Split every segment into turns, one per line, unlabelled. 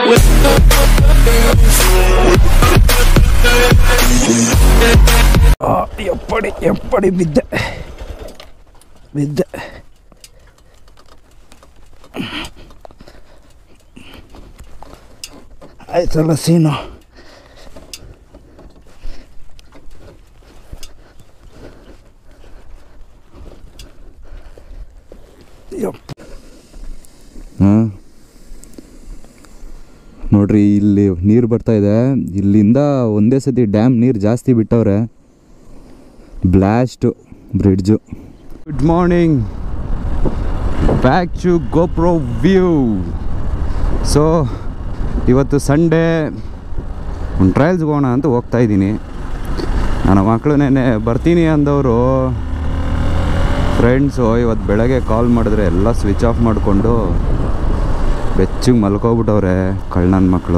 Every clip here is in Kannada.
ಆ, ಎಪ್ಪಡಿ ಎಪ್ಪಡಿ ಬಿದ್ದೆ ಬಿದ್ದೆ ಆಯ್ತಲ್ಲ ಸೀನು ಯಪ್ಪ
ಹಾಂ ನೋಡ್ರಿ ಇಲ್ಲಿ ನೀರು ಬರ್ತಾ ಇದೆ ಇಲ್ಲಿಂದ ಒಂದೇ ಸತಿ ಡ್ಯಾಮ್ ನೀರು ಜಾಸ್ತಿ ಬಿಟ್ಟವ್ರೆ blast bridge good morning back to GoPro view so ಇವತ್ತು ಸಂಡೇ ಒಂದು ಟ್ರಯಲ್ಸ್ಗೆ ಹೋಗೋಣ ಅಂತ ಹೋಗ್ತಾ ಇದ್ದೀನಿ ನನ್ನ ಮಕ್ಕಳು ನೆನ್ನೆ ಬರ್ತೀನಿ ಅಂದವರು ಫ್ರೆಂಡ್ಸು ಇವತ್ತು ಬೆಳಗ್ಗೆ ಕಾಲ್ ಮಾಡಿದ್ರೆ ಎಲ್ಲ ಸ್ವಿಚ್ ಆಫ್ ಮಾಡಿಕೊಂಡು ಬೆಚ್ಚಿಗೆ ಮಲ್ಕೋಬಿಟ್ಟವ್ರೆ ಕಳ್ಳನ ಮಕ್ಕಳು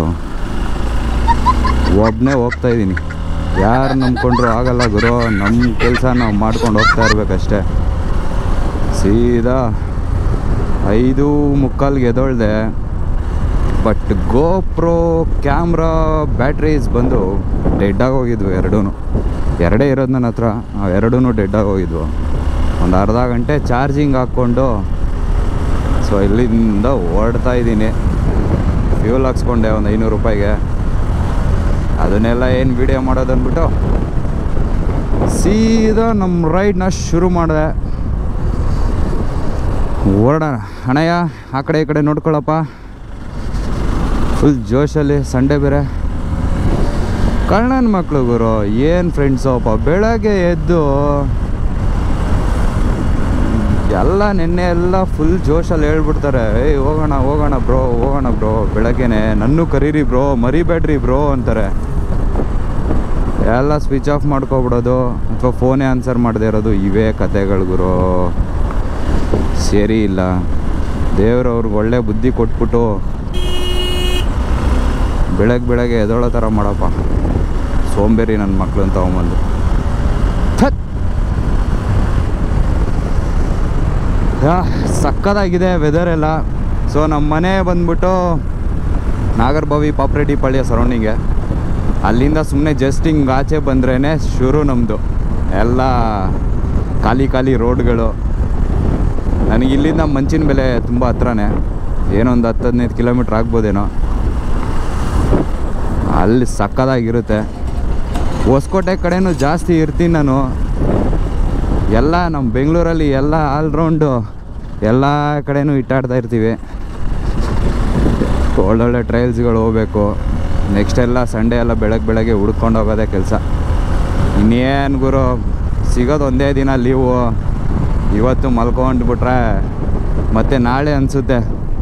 ಒಬ್ಬನೇ ಹೋಗ್ತಾ ಇದ್ದೀನಿ ಯಾರು ನಂಬ್ಕೊಂಡ್ರು ಆಗಲ್ಲ ಗುರು ನಮ್ಮ ಕೆಲಸ ನಾವು ಮಾಡ್ಕೊಂಡು ಹೋಗ್ತಾ ಇರ್ಬೇಕಷ್ಟೇ ಸೀದಾ ಐದು ಮುಕ್ಕಾಲ್ಗೆ ಎದೊಳ್ದೆ ಬಟ್ ಗೋಪ್ರೋ ಕ್ಯಾಮ್ರಾ ಬ್ಯಾಟ್ರೀಸ್ ಬಂದು ಡೆಡ್ ಆಗೋಗಿದ್ವು ಎರಡೂ ಎರಡೇ ಇರೋದು ನನ್ನ ಹತ್ರ ಆ ಎರಡೂ ಡೆಡ್ ಆಗೋಗಿದ್ವು ಒಂದು ಅರ್ಧ ಗಂಟೆ ಚಾರ್ಜಿಂಗ್ ಹಾಕ್ಕೊಂಡು ಸೊ ಇಲ್ಲಿಂದ ಓಡ್ತಾ ಇದ್ದೀನಿ ಫ್ಯೂಲ್ ಹಾಕ್ಸ್ಕೊಂಡೆ ಒಂದು ಐನೂರು ರೂಪಾಯಿಗೆ ಅದನ್ನೆಲ್ಲ ಏನು ವಿಡಿಯೋ ಮಾಡೋದು ಅಂದ್ಬಿಟ್ಟು ಸೀದಾ ನಮ್ಮ ರೈಡ್ನ ಶುರು ಮಾಡಿದೆ ಓಡೋಣ ಹಣಯ್ಯ ಆ ಕಡೆ ಈ ಕಡೆ ನೋಡ್ಕೊಳಪ್ಪ ಫುಲ್ ಜೋಶಲ್ಲಿ ಸಂಡೇ ಬೇರೆ ಕಳ್ಳನ ಮಕ್ಕಳು ಗುರು ಏನು ಫ್ರೆಂಡ್ಸಪ್ಪ ಬೆಳಗ್ಗೆ ಎದ್ದು ಎಲ್ಲ ನಿನ್ನೆ ಎಲ್ಲ ಫುಲ್ ಜೋಶಲ್ಲಿ ಹೇಳ್ಬಿಡ್ತಾರೆ ಏಯ್ ಹೋಗೋಣ ಹೋಗೋಣ ಬ್ರೋ ಹೋಗೋಣ ಬ್ರೋ ಬೆಳಗ್ಗೆನೆ ನನ್ನೂ ಕರೀರಿ ಬ್ರೋ ಮರಿಬೇಡ್ರಿ ಬ್ರೋ ಅಂತಾರೆ ಎಲ್ಲ ಸ್ವಿಚ್ ಆಫ್ ಮಾಡ್ಕೊಬಿಡೋದು ಅಥವಾ ಫೋನೇ ಆನ್ಸರ್ ಮಾಡದೇ ಇರೋದು ಇವೇ ಕತೆಗಳು ಗುರು ಸರಿ ಇಲ್ಲ ದೇವ್ರವ್ರಿಗೆ ಒಳ್ಳೆ ಬುದ್ಧಿ ಕೊಟ್ಬಿಟ್ಟು ಬೆಳಗ್ಗೆ ಬೆಳಗ್ಗೆ ಎದೊಳೋ ಥರ ಮಾಡಪ್ಪ ಸೋಂಬೇರಿ ನನ್ನ ಮಕ್ಳು ಅಂತ ತಗೊಂಬಂದು ಥತ್ ಯಾ, ಸಕ್ಕತ್ತಾಗಿದೆ ವೆದರ್ ಎಲ್ಲ ಸೊ ನಮ್ಮ ಮನೆ ಬಂದ್ಬಿಟ್ಟು ನಾಗರ್ಬಾವಿ ಪಾಪ್ರೆಡ್ಡಿ ಪಾಳ್ಯ ಸರೌಂಡಿಂಗೆ ಅಲ್ಲಿಂದ ಸುಮ್ಮನೆ ಜಸ್ಟ್ ಹಿಂಗೆ ಆಚೆ ಬಂದ್ರೇ ಶುರು ನಮ್ಮದು ಎಲ್ಲ ಖಾಲಿ ಖಾಲಿ ರೋಡ್ಗಳು ನನಗೆ ಇಲ್ಲಿಂದ ಮಂಚಿನ ಬೆಲೆ ತುಂಬ ಹತ್ರನೇ ಏನೋ ಒಂದು ಹತ್ತು ಹದಿನೈದು ಕಿಲೋಮೀಟ್ರ್ ಆಗ್ಬೋದೇನೋ ಅಲ್ಲಿ ಸಕ್ಕದಾಗಿರುತ್ತೆ ಹೊಸಕೋಟೆ ಕಡೆನೂ ಜಾಸ್ತಿ ಇರ್ತೀನಿ ನಾನು ಎಲ್ಲ ನಮ್ಮ ಬೆಂಗಳೂರಲ್ಲಿ ಎಲ್ಲ ಆಲ್ರೌಂಡು ಎಲ್ಲ ಕಡೆನೂ ಇಟ್ಟಾಡ್ತಾ ಇರ್ತೀವಿ ಒಳ್ಳೊಳ್ಳೆ ಟ್ರಯಲ್ಸ್ಗಳು ಹೋಗ್ಬೇಕು ನೆಕ್ಸ್ಟ್ ಎಲ್ಲ ಸಂಡೇ ಎಲ್ಲ ಬೆಳಗ್ಗೆ ಬೆಳಗ್ಗೆ ಹುಡ್ಕೊಂಡು ಹೋಗೋದೇ ಕೆಲಸ ಇನ್ನೇನು ಗುರು ಸಿಗೋದು ಒಂದೇ ದಿನ ಲೀವು ಇವತ್ತು ಮಲ್ಕೊಂಡ್ಬಿಟ್ರೆ ಮತ್ತೆ ನಾಳೆ ಅನಿಸುತ್ತೆ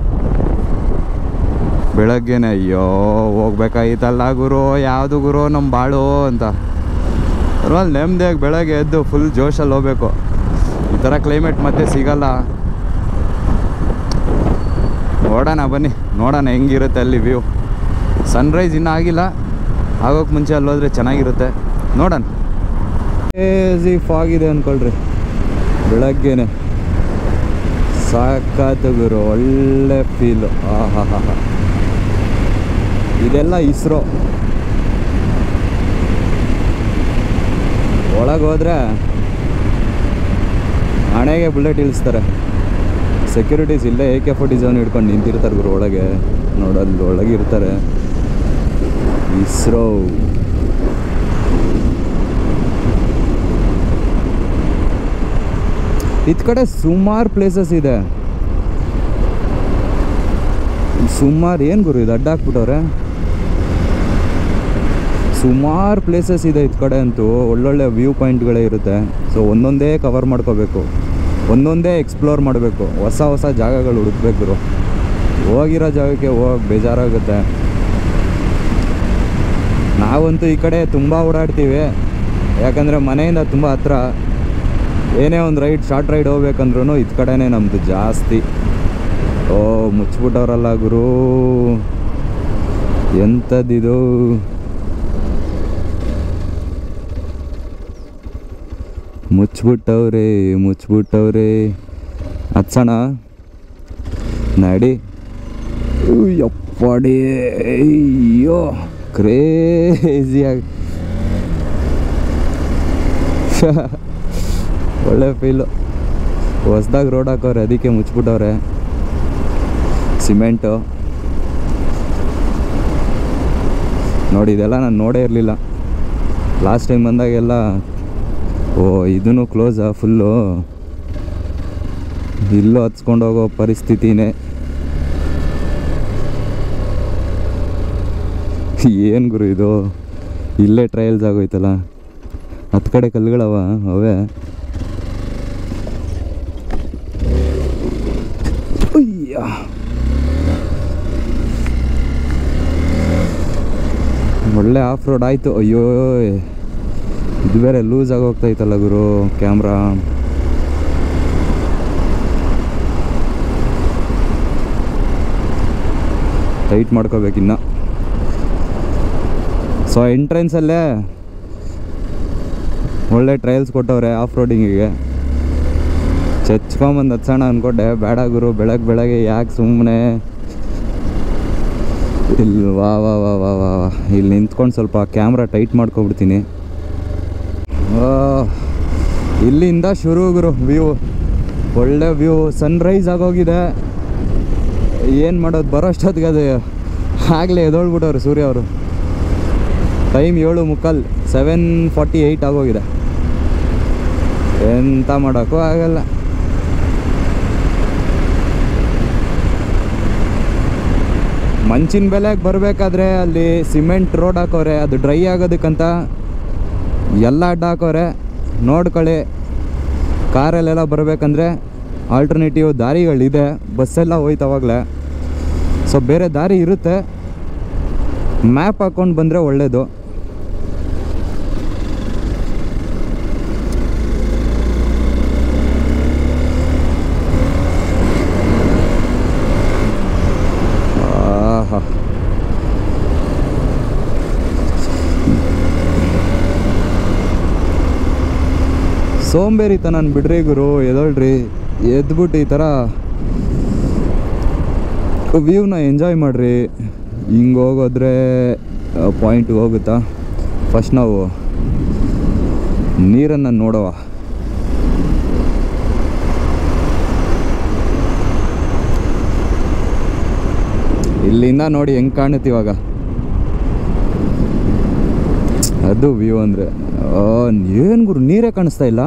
ಬೆಳಗ್ಗೆನೆ ಅಯ್ಯೋ ಹೋಗ್ಬೇಕಾಗಿತ್ತಲ್ಲ ಗುರು ಯಾವುದು ಗುರು ನಮ್ಮ ಬಾಳು ಅಂತ ಅದ್ರಲ್ಲಿ ನೆಮ್ಮದಿಯಾಗಿ ಬೆಳಗ್ಗೆ ಎದ್ದು ಫುಲ್ ಜೋಶಲ್ಲಿ ಹೋಗ್ಬೇಕು ಈ ಥರ ಕ್ಲೈಮೇಟ್ ಮತ್ತೆ ಸಿಗಲ್ಲ ನೋಡೋಣ ಬನ್ನಿ ನೋಡೋಣ ಹೆಂಗಿರುತ್ತೆ ಅಲ್ಲಿ ವ್ಯೂ ಸನ್ರೈಸ್ ಇನ್ನೂ ಆಗಿಲ್ಲ ಆಗೋಕ್ಕೆ ಮುಂಚೆ ಅಲ್ಲಿ ಹೋದ್ರೆ ಚೆನ್ನಾಗಿರುತ್ತೆ ನೋಡೋಣ ಏಸಿ ಫಾಗಿದೆ ಅಂದ್ಕೊಳ್ರಿ ಬೆಳಗ್ಗೆನೆ ಸಾಕಾತು ಗುರು ಒಳ್ಳೆ ಫೀಲು ಆ ಹಾ ಹಾ ಹಾ ಇದೆಲ್ಲ ಇಸ್ರೋ ಒಳಗೆ ಹೋದ್ರೆ ಹಣೆಗೆ ಬುಲೆಟ್ ಇಳಿಸ್ತಾರೆ ಸೆಕ್ಯೂರಿಟೀಸ್ ಇಲ್ಲೇ ಎ ಕೆ ಫೋರ್ಟಿ ಸೆವೆನ್ ಹಿಡ್ಕೊಂಡು ನಿಂತಿರ್ತಾರೆ ಗುರು ಒಳಗೆ ನೋಡಲ್ಲಿ ಒಳಗೆ ಇರ್ತಾರೆ ಇಸ್ರೋ ಇದ್ ಕಡೆ ಸುಮಾರು ಪ್ಲೇಸಸ್ ಇದೆ ಸುಮಾರು ಏನು ಗುರು ಇದು ಅಡ್ಡ ಹಾಕ್ಬಿಟ್ಟವ್ರೆ ಸುಮಾರು ಪ್ಲೇಸಸ್ ಇದೆ ಇದ್ ಕಡೆ ಅಂತೂ ಒಳ್ಳೊಳ್ಳೆ ವ್ಯೂ ಪಾಯಿಂಟ್ಗಳೇ ಇರುತ್ತೆ ಸೊ ಒಂದೊಂದೇ ಕವರ್ ಮಾಡ್ಕೋಬೇಕು ಒಂದೊಂದೇ ಎಕ್ಸ್ಪ್ಲೋರ್ ಮಾಡಬೇಕು ಹೊಸ ಹೊಸ ಜಾಗಗಳು ಹುಡುಕ್ಬೇಕು ಗುರು ಹೋಗಿರೋ ಜಾಗಕ್ಕೆ ಹೋಗಿ ಬೇಜಾರಾಗುತ್ತೆ ನಾವಂತೂ ಈ ಕಡೆ ತುಂಬ ಓಡಾಡ್ತೀವಿ ಯಾಕಂದರೆ ಮನೆಯಿಂದ ತುಂಬ ಹತ್ರ ಏನೇ ಒಂದು ರೈಡ್ ಶಾರ್ಟ್ ರೈಡ್ ಹೋಗ್ಬೇಕಂದ್ರೂ ಇದು ಕಡೆನೇ ನಮ್ಮದು ಜಾಸ್ತಿ ಓ ಮುಚ್ಚಿಬಿಟ್ಟವ್ರಲ್ಲ ಗುರು ಎಂಥದ್ದಿದು ಮುಚ್ಚಿಬಿಟ್ಟವ್ರೆ ಮುಚ್ಚಿಬಿಟ್ಟವ್ರೆ ಹತ್ಸೋಣ ನಡಿ ಉ, ಯಪ್ಪ ಯಪ್ಪಡಿ ಅಯ್ಯೋ ಕ್ರೇಜಿಯಾಗಿ ಒಳ್ಳೆ ಫೀಲು ಹೊಸ್ದಾಗಿ ರೋಡ್ ಹಾಕವ್ರೆ ಅದಕ್ಕೆ ಮುಚ್ಬಿಟ್ಟವ್ರೆ ಸಿಮೆಂಟು ನೋಡಿ ಇದೆಲ್ಲ ನಾನು ನೋಡೇ ಇರಲಿಲ್ಲ ಲಾಸ್ಟ್ ಟೈಮ್ ಬಂದಾಗೆಲ್ಲ ಓ ಇದೂ ಕ್ಲೋಸಾ ಫುಲ್ಲು ಇಲ್ಲೂ ಹತ್ಸ್ಕೊಂಡು ಹೋಗೋ ಪರಿಸ್ಥಿತಿನೇ ಏನು ಗುರು ಇದು ಇಲ್ಲೇ ಟ್ರಯಲ್ಸ್ ಆಗೋಯ್ತಲ್ಲ ಹತ್ತು ಕಡೆ ಕಲ್ಲುಗಳವ ಅವೇ ಅಯ್ಯ ಒಳ್ಳೆ ಆಫ್ ರೋಡ್ ಆಯಿತು ಅಯ್ಯೋ ಇದು ಬೇರೆ ಲೂಸ್ ಆಗೋಗ್ತೈತಲ್ಲ ಗುರು ಕ್ಯಾಮ್ರಾ ಟೈಟ್ ಮಾಡ್ಕೋಬೇಕಿನ್ನ ಸೊ ಎಂಟ್ರೆನ್ಸಲ್ಲೇ ಒಳ್ಳೆ ಟ್ರಯಲ್ಸ್ ಕೊಟ್ಟವ್ರೆ ಆಫ್ ರೋಡಿಂಗಿಗೆ ಚಚ್ಕೊಂಬಂದು ಹತ್ಸೋಣ ಅಂದ್ಕೊಂಡೆ ಬೇಡ ಗುರು ಬೆಳಗ್ಗೆ ಬೆಳಗ್ಗೆ ಯಾಕೆ ಸುಮ್ಮನೆ ಇಲ್ಲಿ ವಾ ವಾ ವಾ ವಾ ವಾ ವಾ. ಇಲ್ಲಿ ನಿಂತ್ಕೊಂಡು ಸ್ವಲ್ಪ ಕ್ಯಾಮ್ರಾ ಟೈಟ್ ಮಾಡ್ಕೊಬಿಡ್ತೀನಿ ಆ, ಇಲ್ಲಿಂದ ಶುರು ಗುರು ವ್ಯೂ ಒಳ್ಳೆ ವ್ಯೂ ಸನ್ರೈಸ್ ಆಗೋಗಿದೆ ಏನು ಮಾಡೋದು ಬರೋ ಅಷ್ಟೊತ್ತಿಗೆ ಅದು ಆಗಲೇ ಎದೊಳ್ಬಿಟ್ಟವ್ರು ಸೂರ್ಯ ಅವರು ಟೈಮ್ ಏಳು ಮುಕ್ಕಾಲ್ ಸೆವೆನ್ ಫಾರ್ಟಿ ಏಯ್ಟ್ ಆಗೋಗಿದೆ ಎಂತ ಮಾಡೋಕ್ಕೂ ಆಗಲ್ಲ ಮಂಚಿನ ಬೆಲೆಗೆ ಬರಬೇಕಾದ್ರೆ ಅಲ್ಲಿ ಸಿಮೆಂಟ್ ರೋಡ್ ಹಾಕೋರೆ ಅದು ಡ್ರೈ ಆಗೋದಕ್ಕಂತ ಎಲ್ಲ ಅಡ್ಡ ಹಾಕೋರೆ ನೋಡ್ಕೊಳ್ಳಿ ಕಾರಲ್ಲೆಲ್ಲ ಬರಬೇಕಂದ್ರೆ ಆಲ್ಟರ್ನೇಟಿವ್ ದಾರಿಗಳಿದೆ ಬಸ್ಸೆಲ್ಲ ಹೋಯ್ತವಾಗಲೇ ಸೊ ಬೇರೆ ದಾರಿ ಇರುತ್ತೆ ಮ್ಯಾಪ್ ಹಾಕ್ಕೊಂಡು ಬಂದರೆ ಒಳ್ಳೆಯದು ಆಹಾ ಸೋಂಬೇರಿತನ ಬಿಡ್ರಿ ಗುರು ಎದೊಳ್ರಿ ಎದ್ಬಿಟ್ಟು ಈ ಥರ ವ್ಯೂನ ಎಂಜಾಯ್ ಮಾಡಿರಿ ಹಿಂಗೆ ಹೋಗೋದ್ರೆ ಪಾಯಿಂಟ್ಗೆ ಹೋಗುತ್ತಾ ಫಸ್ಟ್ ನಾವು ನೀರನ್ನು ನೋಡುವ ಇಲ್ಲಿಂದ ನೋಡಿ ಹೆಂಗೆ ಕಾಣುತ್ತೆ ಇವಾಗ ಅದು ವ್ಯೂ ಅಂದರೆ ಏನು ಗುರು ನೀರೇ ಕಾಣಿಸ್ತಾ ಇಲ್ಲ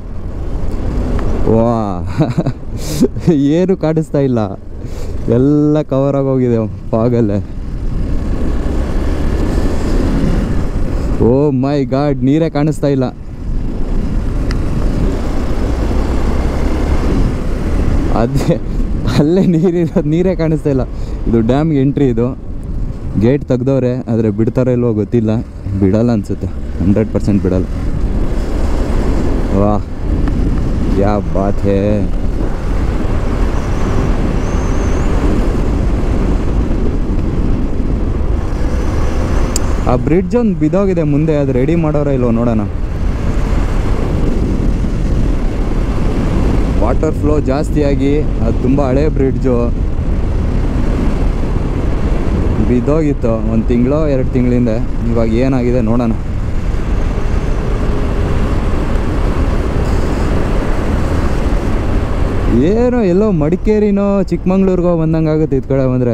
ವಾ ಏನು ಕಾಣಿಸ್ತಾ ಇಲ್ಲ ಎಲ್ಲ ಕವರ್ ಆಗೋಗಿದೆ ಫಾಗಲ್ಲೇ ಓ ಮೈ ಗಾಡ್ ನೀರೇ ಕಾಣಿಸ್ತಾ ಇಲ್ಲ ಅದೇ ಅಲ್ಲೇ ನೀರಿರೋದು ನೀರೇ ಕಾಣಿಸ್ತಾ ಇಲ್ಲ ಇದು ಡ್ಯಾಮ್ಗೆ ಎಂಟ್ರಿ ಇದು ಗೇಟ್ ತೆಗ್ದವ್ರೆ ಆದರೆ ಬಿಡ್ತಾರೋ ಇಲ್ವೋ ಗೊತ್ತಿಲ್ಲ ಬಿಡಲ್ಲ ಅನ್ಸುತ್ತೆ ಹಂಡ್ರೆಡ್ ಪರ್ಸೆಂಟ್ ಬಿಡಲ್ಲ ವಾಹ್ ಯಾ ಬಾತ್ ಹೇ ಆ ಬ್ರಿಡ್ಜ್ ಒಂದು ಬಿದೋಗಿದೆ ಮುಂದೆ ಅದು ರೆಡಿ ಮಾಡೋರ ಇಲ್ವೋ ನೋಡೋಣ ವಾಟರ್ ಫ್ಲೋ ಜಾಸ್ತಿಯಾಗಿ ಅದು ತುಂಬ ಹಳೆ ಬ್ರಿಡ್ಜು ಬಿದ್ದೋಗಿತ್ತು ಒಂದು ತಿಂಗಳು ಎರಡು ತಿಂಗಳಿಂದ ಇವಾಗ ಏನಾಗಿದೆ ನೋಡೋಣ ಏನೋ ಎಲ್ಲೋ ಮಡಿಕೇರಿನೋ ಚಿಕ್ಕಮಂಗ್ಳೂರ್ಗೋ ಬಂದಂಗೆ ಆಗುತ್ತೆ ಇದು ಕಡೆ ಬಂದರೆ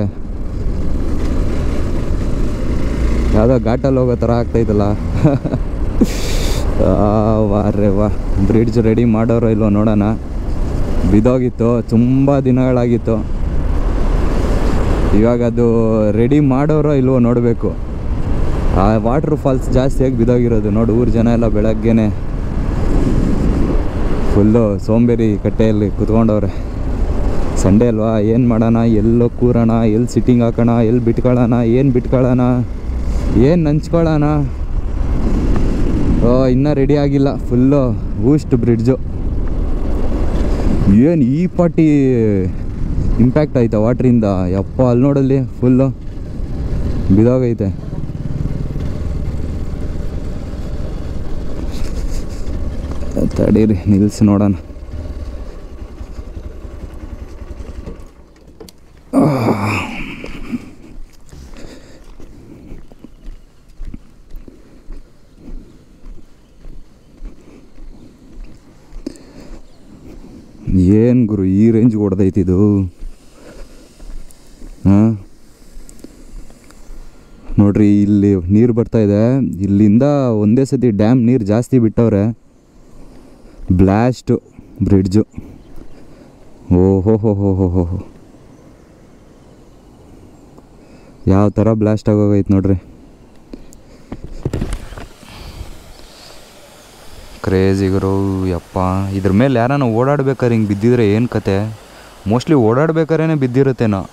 ಯಾವುದೋ ಘಾಟಲ್ಲಿ ಹೋಗೋ ಥರ ಆಗ್ತೈತಲ್ಲ ವಾರೇ ವಾ ಬ್ರಿಡ್ಜ್ ರೆಡಿ ಮಾಡೋರೋ ಇಲ್ವೋ ನೋಡೋಣ ಬಿದೋಗಿತ್ತು ತುಂಬ ದಿನಗಳಾಗಿತ್ತು ಇವಾಗ ಅದು ರೆಡಿ ಮಾಡೋರೋ ಇಲ್ವೋ ನೋಡಬೇಕು ಆ ವಾಟ್ರ್ ಫಾಲ್ಸ್ ಜಾಸ್ತಿಯಾಗಿ ಬಿದೋಗಿರೋದು ನೋಡು ಊರು ಜನ ಎಲ್ಲ ಬೆಳಗ್ಗೆನೆ ಫುಲ್ಲು ಸೋಂಬೇರಿ ಕಟ್ಟೆಯಲ್ಲಿ ಕುತ್ಕೊಂಡವ್ರೆ ಸಂಡೇ ಅಲ್ವಾ ಏನು ಮಾಡೋಣ ಎಲ್ಲೋ ಕೂರೋಣ ಎಲ್ಲಿ ಸಿಟ್ಟಿಂಗ್ ಹಾಕೋಣ ಎಲ್ಲಿ ಬಿಟ್ಕೊಳ್ಳೋಣ ಏನು ಬಿಟ್ಕೊಳ್ಳೋಣ ಏನು ನಂಚ್ಕೊಳ್ಳೋಣ ಓ ಇನ್ನೂ ರೆಡಿ ಆಗಿಲ್ಲ ಫುಲ್ಲು ಊಸ್ಟ್ ಬ್ರಿಡ್ಜು ಏನು ಈ ಪಾಟಿ ಇಂಪ್ಯಾಕ್ಟ್ ಆಯ್ತಾ ವಾಟ್ರಿಂದ ಯಪ್ಪ ಅಲ್ಲಿ ನೋಡಲ್ಲಿ ಫುಲ್ಲು ಬಿದೋಗೈತೆ ತಡೀರಿ ನಿಲ್ಸಿ ನೋಡೋಣ ಏನು ಗುರು ಈ ರೇಂಜ್ ಹೊಡೆದೈತಿದು ಹಾಂ ನೋಡ್ರಿ ಇಲ್ಲಿ ನೀರು ಬರ್ತಾ ಇದೆ ಇಲ್ಲಿಂದ ಒಂದೇ ಸತಿ ಡ್ಯಾಮ್ ನೀರು ಜಾಸ್ತಿ ಬಿಟ್ಟವ್ರೆ ಬ್ಲಾಸ್ಟು ಬ್ರಿಡ್ಜು ಓಹೋ ಹೋ ಹೋ ಹೋ ಹೋ ಹೋ ಯಾವ ಥರ ಬ್ಲಾಸ್ಟ್ ಆಗೋಗೈತೆ ನೋಡ್ರಿ ಕ್ರೇಜಿ ಗುರು ಯಪ್ಪ ಇದ್ರ ಮೇಲೆ ಯಾರನ್ನ ಓಡಾಡ್ಬೇಕಾರೆ ಹಿಂಗೆ ಬಿದ್ದಿದ್ರೆ ಏನು ಕತೆ ಮೋಸ್ಟ್ಲಿ ಓಡಾಡ್ಬೇಕಾರೇನೆ ಬಿದ್ದಿರುತ್ತೇನೋ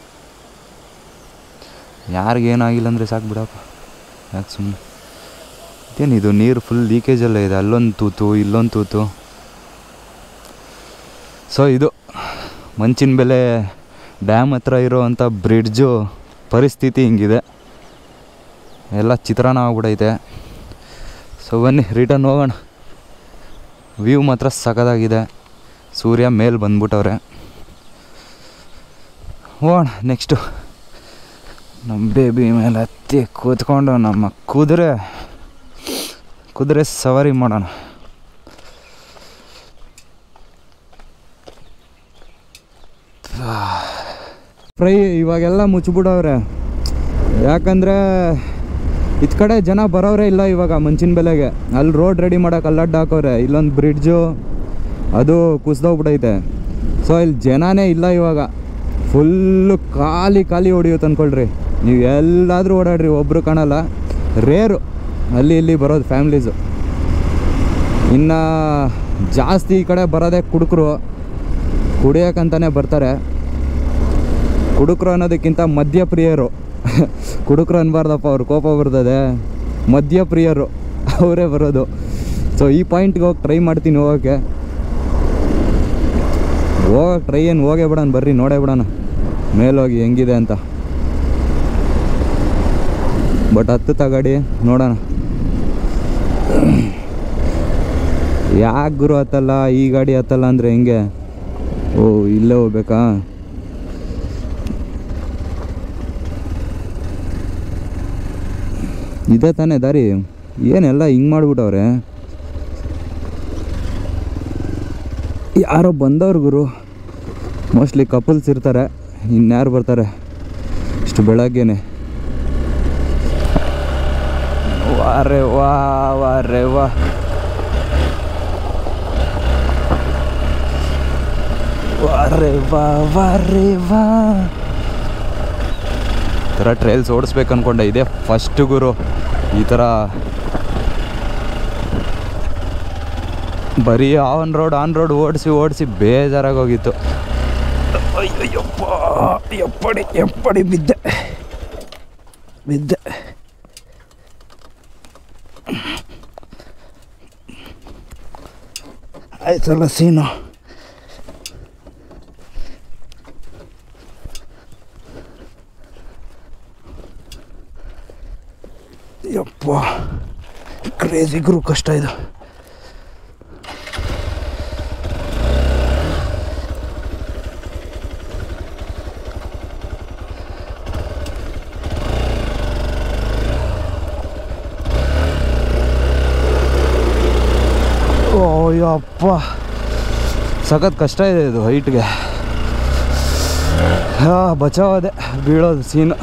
ಯಾರಿಗೇನಾಗಿಲ್ಲ ಅಂದರೆ ಸಾಕು ಬಿಡಪ್ಪ ಯಾಕೆ ಸುಮ್ಮನೆ ಏನಿದು ನೀರು ಫುಲ್ ಲೀಕೇಜಲ್ಲೇ ಇದೆ ಅಲ್ಲೊಂದು ತೂತು ಇಲ್ಲೊಂದು ತೂತು ಸೊ ಇದು ಮಂಚಿನ ಬೆಲೆ ಡ್ಯಾಮ್ ಹತ್ರ ಇರೋವಂಥ ಬ್ರಿಡ್ಜು ಪರಿಸ್ಥಿತಿ ಹಿಂಗಿದೆ ಎಲ್ಲ ಚಿತ್ರಾನ್ನ ಆಗ್ಬಿಡೈತೆ ಸೊ ಬನ್ನಿ ರಿಟರ್ನ್ ಹೋಗೋಣ ವ್ಯೂ ಮಾತ್ರ ಸಖತ್ತಾಗಿದೆ ಸೂರ್ಯ ಮೇಲೆ ಬಂದ್ಬಿಟ್ಟವ್ರೆ ಹೋಗೋಣ ನೆಕ್ಸ್ಟು ನಮ್ಮ ಬೇಬಿ ಮೇಲೆ ಹತ್ತಿ ಕೂತ್ಕೊಂಡು ನಮ್ಮ ಕುದುರೆ ಕುದುರೆ ಸವಾರಿ ಮಾಡೋಣ ಫ್ರೈ ಇವಾಗೆಲ್ಲ ಮುಚ್ಚಿಬಿಡವ್ರೆ ಯಾಕಂದರೆ ಇತ್ ಕಡೆ ಜನ ಬರೋರೇ ಇಲ್ಲ ಇವಾಗ ಮಂಚಿನ ಬೆಲೆಗೆ ಅಲ್ಲಿ ರೋಡ್ ರೆಡಿ ಮಾಡೋಕೆ ಅಲ್ಲಡ್ಡ ಹಾಕೋರೆ ಇಲ್ಲೊಂದು ಬ್ರಿಡ್ಜು ಅದು ಕುಸ್ದೋಗ್ಬಿಟ್ಟೈತೆ ಸೊ ಇಲ್ಲಿ ಜನನೇ ಇಲ್ಲ ಇವಾಗ ಫುಲ್ಲು ಖಾಲಿ ಖಾಲಿ ಹೊಡಿಯುತ್ತೆ ಅಂದ್ಕೊಳ್ರಿ ನೀವು ಎಲ್ಲಾದರೂ ಓಡಾಡ್ರಿ ಒಬ್ಬರು ಕಾಣಲ್ಲ ರೇರು ಅಲ್ಲಿ ಇಲ್ಲಿ ಬರೋದು ಫ್ಯಾಮ್ಲೀಸು ಇನ್ನು ಜಾಸ್ತಿ ಈ ಕಡೆ ಬರೋದೇ ಕುಡುಕರು ಕುಡಿಯೋಕ್ಕಂತಾನೆ ಬರ್ತಾರೆ ಕುಡುಕರು ಅನ್ನೋದಕ್ಕಿಂತ ಮದ್ಯಪ್ರಿಯರು ಕುಡುಕರು ಅನ್ಬಾರ್ದಪ್ಪ ಅವ್ರು ಕೋಪ ಬರ್ತದೆ ಮದ್ಯಪ್ರಿಯರು ಅವರೇ ಬರೋದು ಸೊ ಈ ಪಾಯಿಂಟ್ಗೆ ಹೋಗಿ ಟ್ರೈ ಮಾಡ್ತೀನಿ ಹೋಗೋಕ್ಕೆ ಹೋಗಕ್ಕೆ ಟ್ರೈ ಏನು ಹೋಗೇ ಬಿಡೋಣ ಬರ್ರಿ ನೋಡೇ ಬಿಡೋಣ ಮೇಲೋಗಿ ಹೆಂಗಿದೆ ಅಂತ ಬಟ್ ಹತ್ತು ತಗಡಿ ನೋಡೋಣ ಯಾಕೆ ಗುರು ಹತ್ತಲ್ಲ ಈ ಗಾಡಿ ಹತ್ತಲ್ಲ ಅಂದರೆ ಹೆಂಗೆ ಓ ಇಲ್ಲೇ ಹೋಗ್ಬೇಕಾ ಇದೇ ತಾನೇ ದಾರಿ ಏನೆಲ್ಲ ಹಿಂಗೆ ಮಾಡ್ಬಿಟ್ಟವ್ರೆ ಯಾರೋ ಬಂದವ್ರು ಗುರು ಮೋಸ್ಟ್ಲಿ ಕಪಲ್ಸ್ ಇರ್ತಾರೆ ಇನ್ಯಾರು ಬರ್ತಾರೆ ಇಷ್ಟು ಬೆಳಗ್ಗೆನೆ ವಾರೆ ವಾ ವಾರೆ ವಾ ವಾರೆ ವಾ ವಾರೆ ವಾ ಈ ಥರ ಟ್ರೈಲ್ಸ್ ಓಡಿಸ್ಬೇಕು ಅನ್ಕೊಂಡೆ ಇದೇ ಫಸ್ಟ್ ಗುರು ಈ ಥರ ಬರೀ ಆನ್ ರೋಡ್ ಆನ್ ರೋಡ್ ಓಡಿಸಿ ಓಡಿಸಿ ಬೇಜಾರಾಗೋಗಿತ್ತು
ಅಯ್ಯಯ್ಯಪ್ಪ ಎಪ್ಪಡಿ ಎಪ್ಪಡಿ ಬಿದ್ದೆ ಬಿದ್ದೆ ಆಯ್ತಲ್ಲ ಸೀನು ಯಪ್ಪ ಕ್ರೇಜಿ ಗುರು ಕಷ್ಟ ಇದು
ಓ ಯಪ್ಪ ಸಖತ್ ಕಷ್ಟ ಇದೆ ಇದು ಹೈಟ್ಗೆ ಹಾಂ ಬಚಾವದೆ ಬೀಳೋದು ಸೀನು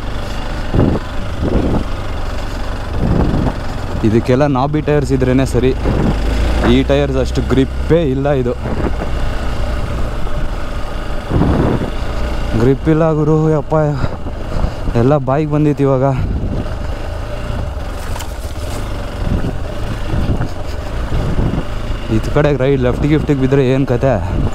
ಇದಕ್ಕೆಲ್ಲ ನಾಬಿ ಟೈರ್ಸ್ ಇದ್ರೇ ಸರಿ ಈ ಟೈರ್ಸ್ ಅಷ್ಟು ಗ್ರಿಪ್ಪೇ ಇಲ್ಲ ಇದು ಗ್ರಿಪ್ ಇಲ್ಲ ಗುರು ಯಪ್ಪ ಎಲ್ಲ ಬಾಯಿಗೆ ಬಂದಿತ್ತು ಇವಾಗ ಇತ್ ಕಡೆಗೆ ರೈಟ್ ಲೆಫ್ಟ್ ಗಿಫ್ಟಿಗೆ ಬಿದ್ದರೆ ಏನು ಕತೆ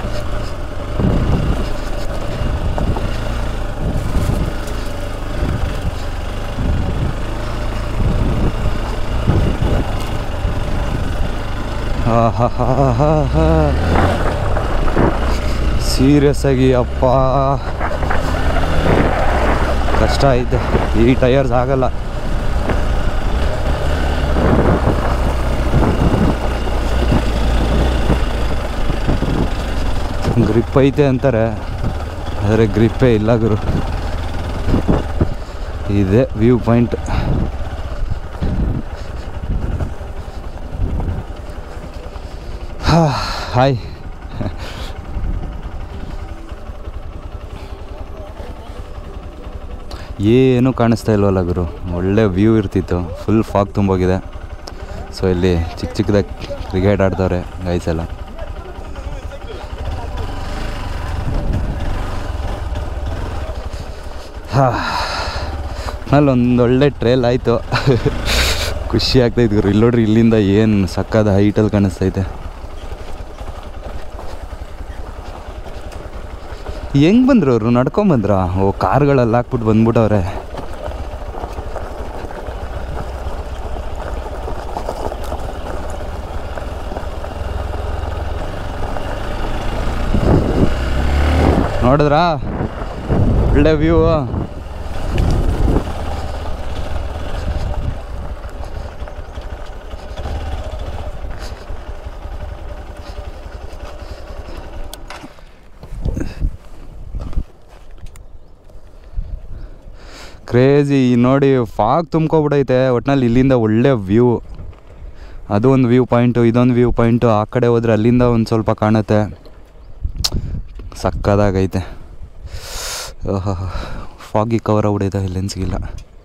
ಸೀರಿಯಸ್ ಆಗಿ ಅಪ್ಪ ಕಷ್ಟ ಐತೆ ಈ ಟಯರ್ಸ್ ಆಗಲ್ಲ ಗ್ರಿಪ್ ಐತೆ ಅಂತಾರೆ ಆದರೆ ಗ್ರಿಪ್ಪೇ ಇಲ್ಲ ಗುರು ಇದೆ ವ್ಯೂ ಪಾಯಿಂಟ್ ಹಾಯ್ ಏನೂ ಕಾಣಿಸ್ತಾ ಇಲ್ವಲ್ಲ ಗುರು ಒಳ್ಳೆ ವ್ಯೂ ಇರ್ತಿತ್ತು ಫುಲ್ ಫಾಗ್ ತುಂಬೋಗಿದೆ ಸೊ ಇಲ್ಲಿ ಚಿಕ್ಕ ಚಿಕ್ಕದಾಗಿ ಕ್ರಿಕೆಟ್ ಆಡ್ತವ್ರೆ ಗೈಸ್ ಎಲ್ಲ ಹಾ ಅಲ್ಲಿ ಒಂದು ಒಳ್ಳೆ ಟ್ರೇಲ್ ಆಯಿತು ಖುಷಿ ಆಗ್ತೈತೆ ಗುರು ಇಲ್ಲಿ ನೋಡ್ರಿ ಇಲ್ಲಿಂದ ಏನು ಸಕ್ಕದ ಹೈಟಲ್ಲಿ ಕಾಣಿಸ್ತೈತೆ ಹೆಂಗ್ ಬಂದ್ರು ಅವರು ನಡ್ಕೊಂಬಂದ್ರ ಓ ಕಾರ್ಗಳಲ್ಲಿ ಹಾಕ್ಬಿಟ್ಟು ಬಂದ್ಬಿಟ್ಟವ್ರೆ ನೋಡಿದ್ರಾ ಒಳ್ಳೆ ವ್ಯೂ ಕ್ರೇಜಿ ನೋಡಿ ಫಾಗ್ ತುಂಬ್ಕೊಬಿಡೈತೆ ಒಟ್ನಲ್ಲಿ ಇಲ್ಲಿಂದ ಒಳ್ಳೆ ವ್ಯೂ ಅದು ಒಂದು ವ್ಯೂ ಪಾಯಿಂಟು ಇದೊಂದು ವ್ಯೂ ಪಾಯಿಂಟು ಆ ಕಡೆ ಹೋದ್ರೆ ಅಲ್ಲಿಂದ ಒಂದು ಸ್ವಲ್ಪ ಕಾಣುತ್ತೆ ಸಕ್ಕದಾಗೈತೆ ಓಹೋ ಫಾಗಿ ಕವರ್ ಆಗ್ಬಿಡೈತೆ ಲೆನ್ಸ್ಗಿಲ್ಲ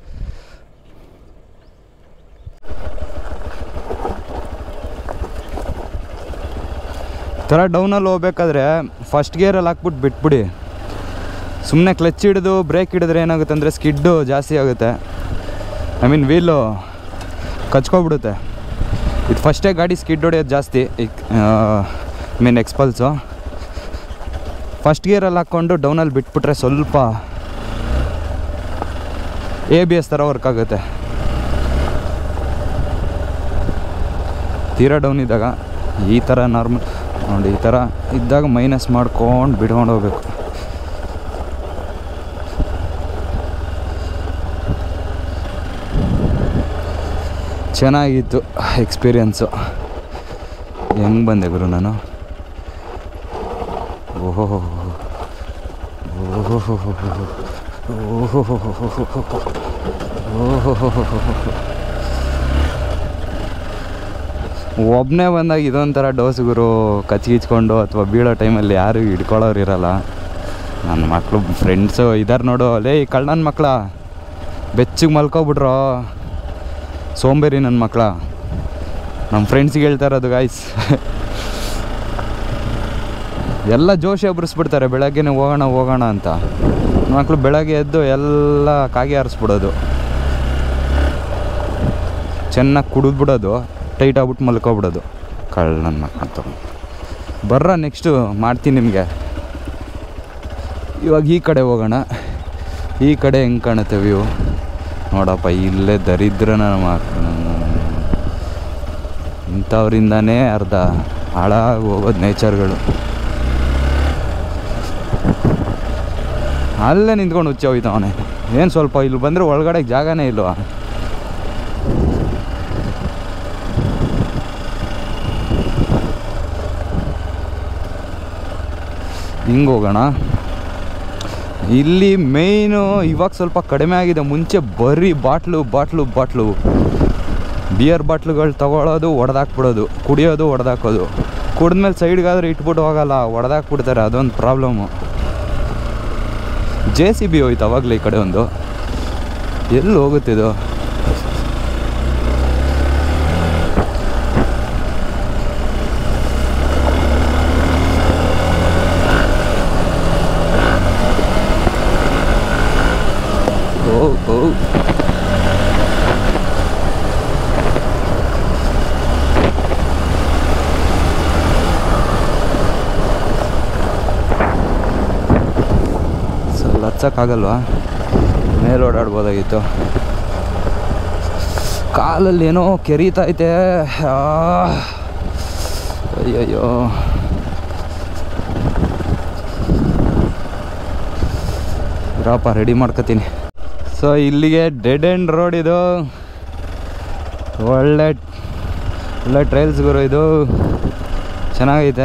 ಥರ ಡೌನಲ್ಲಿ ಹೋಗ್ಬೇಕಾದ್ರೆ ಫಸ್ಟ್ ಗೇರಲ್ಲಿ ಹಾಕ್ಬಿಟ್ಟು ಬಿಟ್ಬಿಡಿ ಸುಮ್ಮನೆ ಕ್ಲಚ್ ಹಿಡಿದು ಬ್ರೇಕ್ ಹಿಡಿದ್ರೆ ಏನಾಗುತ್ತೆ ಅಂದರೆ ಸ್ಕಿಡ್ಡು ಜಾಸ್ತಿ ಆಗುತ್ತೆ ಐ ಮೀನ್ ವೀಲು ಕಚ್ಕೊಬಿಡುತ್ತೆ ಇದು ಫಸ್ಟೇ ಗಾಡಿ ಸ್ಕಿಡ್ ಹೊಡೆಯೋದು ಜಾಸ್ತಿ ಮೀನ್ ಎಕ್ಸ್ಪಲ್ಸು ಫಸ್ಟ್ ಗೇರಲ್ಲಿ ಹಾಕ್ಕೊಂಡು ಡೌನಲ್ಲಿ ಬಿಟ್ಬಿಟ್ರೆ ಸ್ವಲ್ಪ ಎ ಬಿ ಎಸ್ ಥರ ವರ್ಕ್ ಆಗುತ್ತೆ ತೀರಾ ಡೌನ್ ಇದ್ದಾಗ ಈ ಥರ ನಾರ್ಮಲ್ ನೋಡಿ ಈ ಥರ ಇದ್ದಾಗ ಮೈನಸ್ ಮಾಡ್ಕೊಂಡು ಬಿಡ್ಕೊಂಡು ಹೋಗ್ಬೇಕು ಚೆನ್ನಾಗಿತ್ತು ಎಕ್ಸ್ಪೀರಿಯನ್ಸು ಹೆಂಗೆ ಬಂದೆ ಗುರು ನಾನು ಓಹೋ ಓಹೋ ಒಬ್ಬನೇ ಬಂದಾಗ ಇದೊಂಥರ ಡೋಸ್ ಗುರು ಕಚ್ಗಿಚ್ಕೊಂಡು ಅಥವಾ ಬೀಳೋ ಟೈಮಲ್ಲಿ ಯಾರು ಹಿಡ್ಕೊಳ್ಳೋರು ಇರಲ್ಲ ನನ್ನ ಮಕ್ಕಳು ಫ್ರೆಂಡ್ಸು ಇದಾರೆ ನೋಡು ಲೇ ಈ ಕಳ್ಳನ ಮಕ್ಕಳ ಬೆಚ್ಚಿಗೆ ಮಲ್ಕೊಬಿಟ್ರೋ ಸೋಂಬೇರಿ ನನ್ನ ಮಕ್ಕಳ ನಮ್ಮ ಫ್ರೆಂಡ್ಸಿಗೆ ಹೇಳ್ತಾ ಇರೋದು ಗಾಯ್ಸ್ ಎಲ್ಲ ಜೋಶಿ ಎಬ್ರಿಸ್ಬಿಡ್ತಾರೆ ಬೆಳಗ್ಗೆನೇ ಹೋಗೋಣ ಹೋಗೋಣ ಅಂತ ಮಕ್ಕಳು ಬೆಳಗ್ಗೆ ಎದ್ದು ಎಲ್ಲ ಕಾಗೆ ಹಾರಿಸ್ಬಿಡೋದು ಚೆನ್ನಾಗಿ ಕುಡಿದ್ಬಿಡೋದು ಟೈಟ್ ಆಗ್ಬಿಟ್ಟು ಮಲ್ಕೊಬಿಡೋದು ಕಳ್ಳ ನನ್ನ ಮಕ್ಕಳು ತಗೊಂಡು ಬರ್ರ ನೆಕ್ಸ್ಟು ಮಾಡ್ತೀನಿ ನಿಮಗೆ ಇವಾಗ ಈ ಕಡೆ ಹೋಗೋಣ ಈ ಕಡೆ ಹೆಂಗೆ ಕಾಣುತ್ತೆ ವ್ಯೂ ನೋಡಪ್ಪ ಇಲ್ಲೇ ದರಿದ್ರ ನನ್ನ ಮಕ್ಕಳು ಇಂಥವ್ರಿಂದನೇ ಅರ್ಧ ಹಾಳಾಗಿ ಹೋಗೋದು ನೇಚರ್ಗಳು ಅಲ್ಲೇ ನಿಂತ್ಕೊಂಡು ಹುಚ್ಚ ಹೋಯ್ತವನೆ ಏನು ಸ್ವಲ್ಪ ಇಲ್ಲಿ ಬಂದರೆ ಒಳಗಡೆ ಜಾಗನೇ ಇಲ್ವಾ ಹಿಂಗೆ ಹೋಗೋಣ ಇಲ್ಲಿ ಮೇಯ್ನು ಇವಾಗ ಸ್ವಲ್ಪ ಕಡಿಮೆ ಆಗಿದೆ ಮುಂಚೆ ಬರೀ ಬಾಟ್ಲು ಬಾಟ್ಲು ಬಾಟ್ಲು ಬಿಯರ್ ಬಾಟ್ಲುಗಳು ತಗೊಳ್ಳೋದು ಒಡೆದಾಕ್ಬಿಡೋದು ಕುಡಿಯೋದು ಒಡೆದಾಕೋದು ಕುಡಿದ್ಮೇಲೆ ಸೈಡ್ಗಾದ್ರೆ ಇಟ್ಬಿಟ್ಟು ಹೋಗಲ್ಲ ಒಡೆದಾಕ್ಬಿಡ್ತಾರೆ ಅದೊಂದು ಪ್ರಾಬ್ಲಮ್ಮು ಜೆ ಸಿ ಬಿ ಹೋಯ್ತು ಅವಾಗಲೇ ಈ ಕಡೆ ಒಂದು ಎಲ್ಲಿ ಹೋಗುತ್ತಿದು ಓ ಓ ಸ್ವಲ್ಪ ಹಚ್ಚಕ್ಕಾಗಲ್ವಾ ಮೇಲೆ ಓಡಾಡ್ಬೋದಾಗಿತ್ತು ಕಾಲಲ್ಲಿ ಏನೋ ಕೆರೀತೈತೆ ಆ, ಅಯ್ಯಯ್ಯೋ ಇರಪ್ಪ ರೆಡಿ ಮಾಡ್ಕೊತೀನಿ ಸೊ ಇಲ್ಲಿಗೆ ಡೆಡ್ ಎಂಡ್ ರೋಡ್ ಇದು ಒಳ್ಳೆ ಒಳ್ಳೆ ಟ್ರೈಲ್ಸ್ ಗುರು ಇದು ಚೆನ್ನಾಗೈತೆ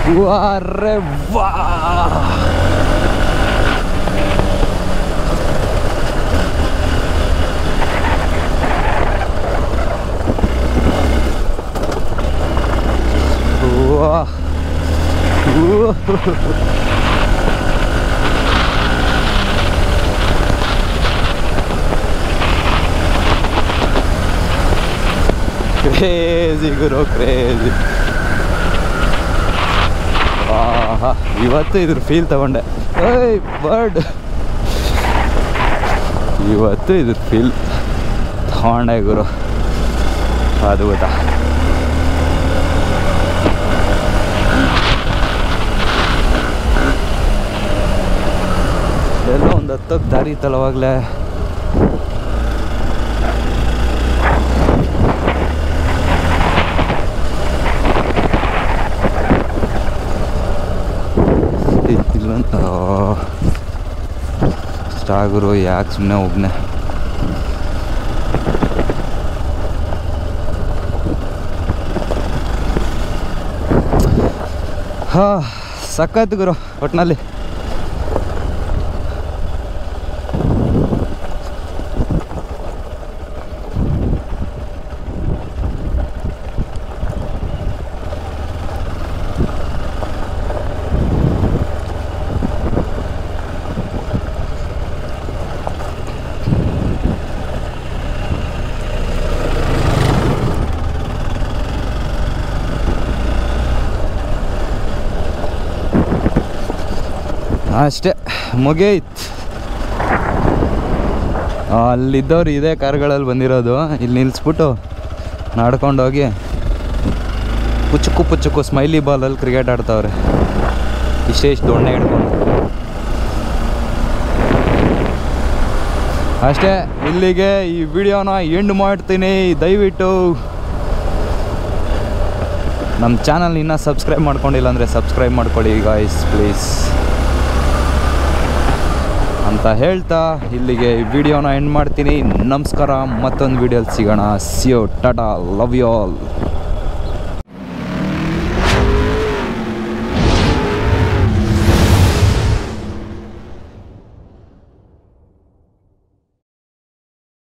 ಅರೆ ವಾ ವಾ ಕ್ರೇಜಿ ಗುರು ಕ್ರೇಜಿ ಆಹಾ ಇವತ್ತು ಇದ್ರ ಫೀಲ್ ತಗೊಂಡೆ ಏಯ್ ಬರ್ಡ್ ಇವತ್ತು ಇದ್ರ ಫೀಲ್ ತಗೊಂಡೆ ಗುರು ಅದ್ಭುತ ಎಲ್ಲೋ ಒಂದು ಹತ್ತಕ್ಕೆ ದಾರಿ ತಲವಾಗ್ಲೇ ಇಲ್ಲಂತ ಸ್ಟಾಗುರು ಯಾಕೆ ಸುಮ್ಮನೆ ಒಬ್ಬನೇ ಹಾ ಸಖತ್ ಗುರು ಒಟ್ಟಿನಲ್ಲಿ ಅಷ್ಟೇ ಮುಗಿಯಿತು ಅಲ್ಲಿದ್ದವ್ರು ಇದೇ ಕಾರ್ಗಳಲ್ಲಿ ಬಂದಿರೋದು ಇಲ್ಲಿ ನಿಲ್ಲಿಸ್ಬಿಟ್ಟು ನಡ್ಕೊಂಡೋಗಿ ಪುಚ್ಚುಕು ಪುಚ್ಚುಕು ಸ್ಮೈಲಿ ಬಾಲಲ್ಲಿ ಕ್ರಿಕೆಟ್ ಆಡ್ತಾವ್ರೆ ಇಷ್ಟೇ ಇಷ್ಟು ದೊಣ್ಣೆ ಹಿಡ್ಕೊಂಡು ಅಷ್ಟೇ ಇಲ್ಲಿಗೆ ಈ ವಿಡಿಯೋನ ಎಂಡ್ ಮಾಡ್ತೀನಿ ದಯವಿಟ್ಟು ನಮ್ಮ ಚಾನಲ್ ಇನ್ನೂ ಸಬ್ಸ್ಕ್ರೈಬ್ ಮಾಡ್ಕೊಂಡಿಲ್ಲ ಅಂದರೆ ಸಬ್ಸ್ಕ್ರೈಬ್ ಮಾಡ್ಕೊಳ್ಳಿ ಗಾಯ್ಸ್ ಪ್ಲೀಸ್ ಅಂತ ಹೇಳ್ತಾ ಇಲ್ಲಿಗೆ ಈ ವಿಡಿಯೋನ ಎಂಡ್ ಮಾಡ್ತೀನಿ ನಮಸ್ಕಾರ ಮತ್ತೊಂದು ವಿಡಿಯೋಲಿ ಸಿಗೋಣ ciao tata love you all